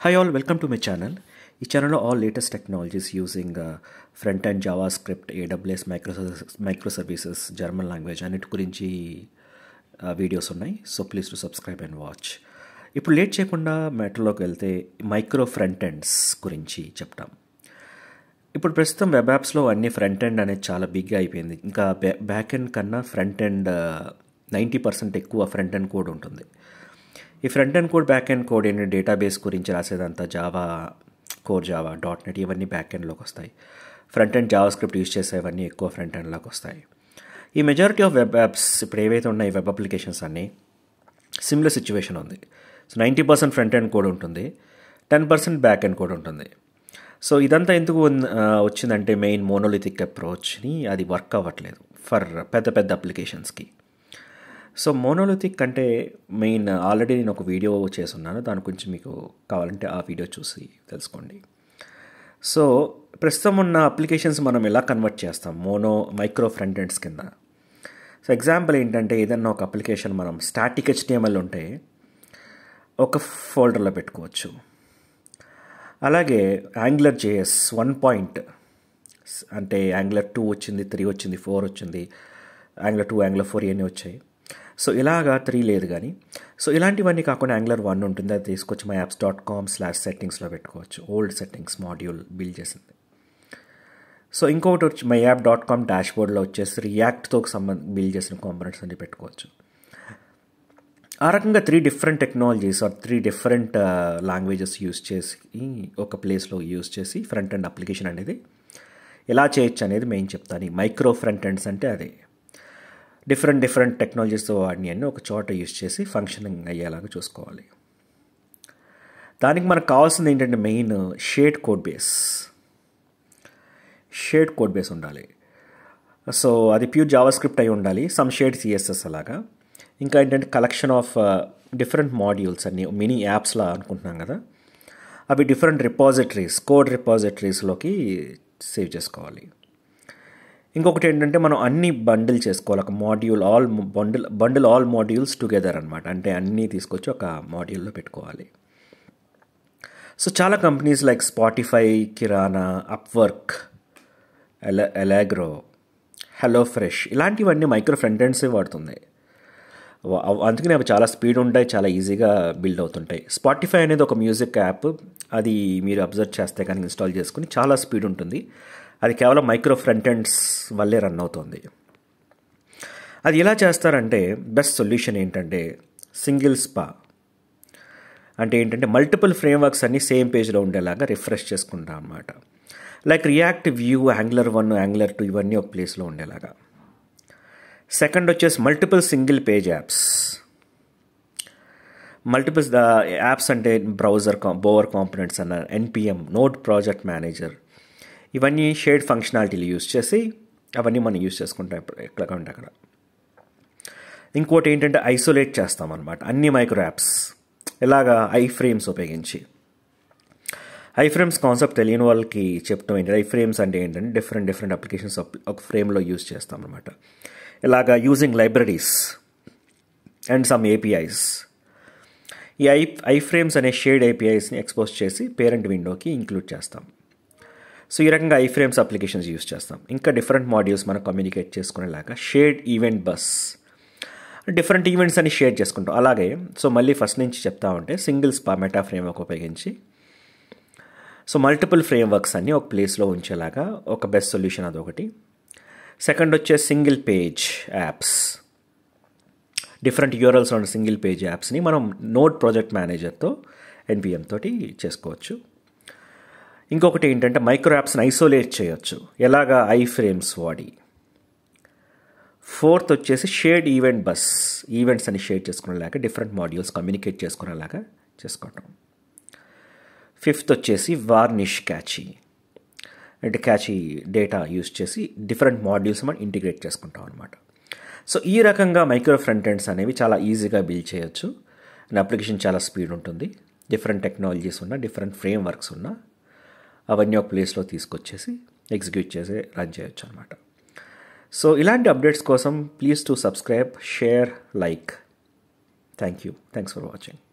Hi all, welcome to my channel. ఈ ఛానల్లో all latest technologies using front and JavaScript AWS micro micro services German language అన్నిటి గురించి videos ఉన్నాయి so please to subscribe and watch ఇప్పుడు late చేయకుండా మ్యాటర్లోకి వెళ్తే micro front ends గురించి చెప్తాం ఇప్పుడు ప్రస్తుతం వెబ్ యాప్స్లో అన్ని ఫ్రంట్ ఎండ్ అనేది చాలా బిగ్గా అయిపోయింది ఇంకా బ్యాక్ ఎండ్ కన్నా ఫ్రంట్ ఎండ్ నైంటీ పర్సెంట్ ఎక్కువ ఫ్రంట్ ఎండ్ కోడ్ ఉంటుంది ఈ front end code back end code ఏంటంటే డేటాబేస్ గురించి రాసేదంతా Java core Java dot net ఇవన్నీ బ్యాక్ ఎండ్లోకి వస్తాయి front end JavaScript use చేసేవన్నీ ఎక్కువ ఫ్రంట్ ఎండ్లోకి వస్తాయి ఈ మెజారిటీ ఆఫ్ వెబ్ యాప్స్ ఇప్పుడు ఏవైతే ఉన్నాయి వెబ్ అప్లికేషన్స్ అన్నీ సిమిలర్ సిచ్యువేషన్ ఉంది so ninety percent front end code ఉంటుంది ten percent back end code ఉంటుంది సో ఇదంతా ఎందుకు వచ్చిందంటే మెయిన్ మోనోలిథిక్ అప్రోచ్ని అది వర్క్ అవ్వట్లేదు ఫర్ పెద్ద పెద్ద అప్లికేషన్స్కి సో మోనోలిథిక్ అంటే మెయిన్ ఆల్రెడీ నేను ఒక వీడియో చేస్తున్నాను దాని గురించి మీకు కావాలంటే ఆ వీడియో చూసి తెలుసుకోండి సో ప్రస్తుతం ఉన్న అప్లికేషన్స్ మనం ఎలా కన్వర్ట్ చేస్తాం మోనో మైక్రో ఫ్రంట్ ఎండ్స్ కింద సో ఎగ్జాంపుల్ ఏంటంటే ఏదన్నా ఒక అప్లికేషన్ మనం స్టాటిక్ హెచ్టిఎంఎల్ ఉంటే ఒక ఫోల్డర్లో పెట్టుకోవచ్చు అలాగే యాంగ్లర్ జేఎస్ వన్ పాయింట్ అంటే యాంగ్లర్ టూ వచ్చింది త్రీ వచ్చింది ఫోర్ వచ్చింది యాంగ్లర్ టూ యాంగ్లర్ ఫోర్ ఇవన్నీ వచ్చాయి సో ఇలాగా త్రీ లేదు కానీ సో ఇలాంటివన్నీ కాకుండా యాంగ్లర్ వన్ ఉంటుంది అది తీసుకొచ్చి my apps dot com slash సెట్టింగ్స్లో పెట్టుకోవచ్చు ఓల్డ్ సెట్టింగ్స్ మాడ్యూల్ బిల్డ్ చేసింది సో ఇంకొకటి వచ్చి my app dot com dash బోర్డ్లో వచ్చేసి రియాక్ట్తో సంబంధ బిల్డ్ చేసిన కాంపనెంట్స్ అన్ని పెట్టుకోవచ్చు ఆ రకంగా three different technologies or three different languages use చేసి ఒక ప్లేస్లో యూస్ చేసి ఫ్రంట్ ఎండ్ అప్లికేషన్ అనేది ఎలా చేయొచ్చు అనేది మెయిన్ చెప్తాను మైక్రో ఫ్రంట్ ఎండ్స్ అంటే అదే డిఫరెంట్ డిఫరెంట్ టెక్నాలజీస్తో వాడిని అన్ని ఒక చోట యూస్ చేసి ఫంక్షనింగ్ అయ్యేలాగా చూసుకోవాలి దానికి మనకు కావాల్సింది ఏంటంటే main shared code base shared code base ఉండాలి సో అది ప్యూర్ జావా స్క్రిప్ట్ అయి ఉండాలి సమ్ షేడ్ సిఎస్ఎస్ అలాగా ఇంకా ఏంటంటే కలెక్షన్ ఆఫ్ డిఫరెంట్ మాడ్యూల్స్ అన్ని మినీ యాప్స్లా అనుకుంటున్నాం కదా అవి డిఫరెంట్ రిపాజిటరీస్ కోడ్ రిపాజిటరీస్లోకి సేవ్ చేసుకోవాలి ఇంకొకటి ఏంటంటే మనం అన్ని బండిల్ చేసుకోవాలి ఒక module all bundle bundle all modules together అనమాట అంటే అన్నీ తీసుకొచ్చి ఒక మాడ్యూల్లో పెట్టుకోవాలి సో చాలా కంపెనీస్ లైక్ స్పాటిఫై కిరానా అప్వర్క్ ఎలా ఎలాగ్రో హలో ఫ్రెష్ ఇలాంటివన్నీ మైక్రో ఫ్రంట్ ఎండ్సే వాడుతుంది అందుకని అవి చాలా స్పీడ్ ఉంటాయి చాలా ఈజీగా బిల్డ్ అవుతుంటాయి స్పాటిఫై అనేది ఒక మ్యూజిక్ యాప్ అది మీరు అబ్జర్వ్ చేస్తే కానీ ఇన్స్టాల్ చేసుకుని చాలా స్పీడ్ ఉంటుంది అది కేవలం మైక్రో ఫ్రంట్ ఎండ్స్ వల్లే రన్ అవుతుంది అది ఎలా చేస్తారంటే బెస్ట్ సొల్యూషన్ ఏంటంటే సింగిల్ స్పా అంటే ఏంటంటే మల్టిపుల్ ఫ్రేమ్వర్క్స్ అన్నీ సేమ్ పేజ్లో ఉండేలాగా రిఫ్రెష్ చేసుకుంటాం అనమాట like React Vue Angular one Angular two ఇవన్నీ ఒక ప్లేస్లో ఉండేలాగా సెకండ్ వచ్చేసి multiple single page apps multiples the apps అంటే బ్రౌజర్ బోవర్ కాంపనెంట్స్ అన్న ఎన్పిఎం నోట్ ప్రాజెక్ట్ మేనేజర్ ఇవన్నీ షేడ్ ఫంక్షనాలిటీలు యూస్ చేసి అవన్నీ మనం యూస్ చేసుకుంటాం ఎక్కడ ఉంటే అక్కడ ఇంకోటి ఏంటంటే ఐసోలేట్ చేస్తాం అనమాట అన్ని మైక్రో యాప్స్ ఎలాగా ఐ ఫ్రేమ్స్ ఉపయోగించి ఐ ఫ్రేమ్స్ కాన్సెప్ట్ తెలియని వాళ్ళకి చెప్తాం ఏంటంటే ఐ ఫ్రేమ్స్ అంటే ఏంటంటే డిఫరెంట్ డిఫరెంట్ అప్లికేషన్స్ ఒక ఫ్రేమ్లో యూస్ చేస్తాం అనమాట ఇలాగా using libraries and some APIs ఈ ఐ ఐ ఫ్రేమ్స్ అనే షేడ్ ఏపీఐస్ని ఎక్స్పోజ్ చేసి పేరెంట్ విండోకి ఇంక్లూడ్ చేస్తాం సో ఈ రకంగా ఐ ఫ్రేమ్స్ అప్లికేషన్స్ యూస్ చేస్తాం ఇంకా డిఫరెంట్ మాడ్యూల్స్ మనం కమ్యూనికేట్ చేసుకునేలాగా shared event bus different events అని షేర్ చేసుకుంటాం అలాగే సో మళ్ళీ ఫస్ట్ నుంచి చెప్తా ఉంటే సింగిల్ స్పా మెటా ఫ్రేమ్వర్క్ ఉపయోగించి సో మల్టిపుల్ ఫ్రేమ్వర్క్స్ అన్ని ఒక ప్లేస్లో ఉంచేలాగా ఒక బెస్ట్ సొల్యూషన్ అదొకటి సెకండ్ వచ్చే single page apps different URLs ఉన్న సింగిల్ పేజ్ యాప్స్ని మనం నోట్ ప్రాజెక్ట్ మేనేజర్తో ఎన్పిఎం తోటి చేసుకోవచ్చు ఇంకొకటి ఏంటంటే మైక్రో యాప్స్ని ఐసోలేట్ చేయొచ్చు ఎలాగా ఐ ఫ్రేమ్స్ వాడి ఫోర్త్ వచ్చేసి షేడ్ ఈవెంట్ బస్ ఈవెంట్స్ అని షేర్ చేసుకునేలాగా డిఫరెంట్ మాడ్యూల్స్ కమ్యూనికేట్ చేసుకునేలాగా చేసుకోవటం ఫిఫ్త్ వచ్చేసి వార్నిష్ క్యాచీ అంటే క్యాచీ డేటా యూస్ చేసి డిఫరెంట్ మాడ్యూల్స్ మనం ఇంటిగ్రేట్ చేసుకుంటాం అనమాట సో ఈ రకంగా మైక్రో ఫ్రంట్ ఎండ్స్ అనేవి చాలా ఈజీగా బిల్డ్ చేయొచ్చు అండ్ అప్లికేషన్ చాలా స్పీడ్ ఉంటుంది డిఫరెంట్ టెక్నాలజీస్ ఉన్న డిఫరెంట్ ఫ్రేమ్ వర్క్స్ ఉన్న అవన్నీ ఒక ప్లేస్లో తీసుకొచ్చేసి ఎగ్జిక్యూట్ చేసి రన్ చేయొచ్చు అనమాట సో ఇలాంటి అప్డేట్స్ కోసం please to subscribe share like thank you thanks for watching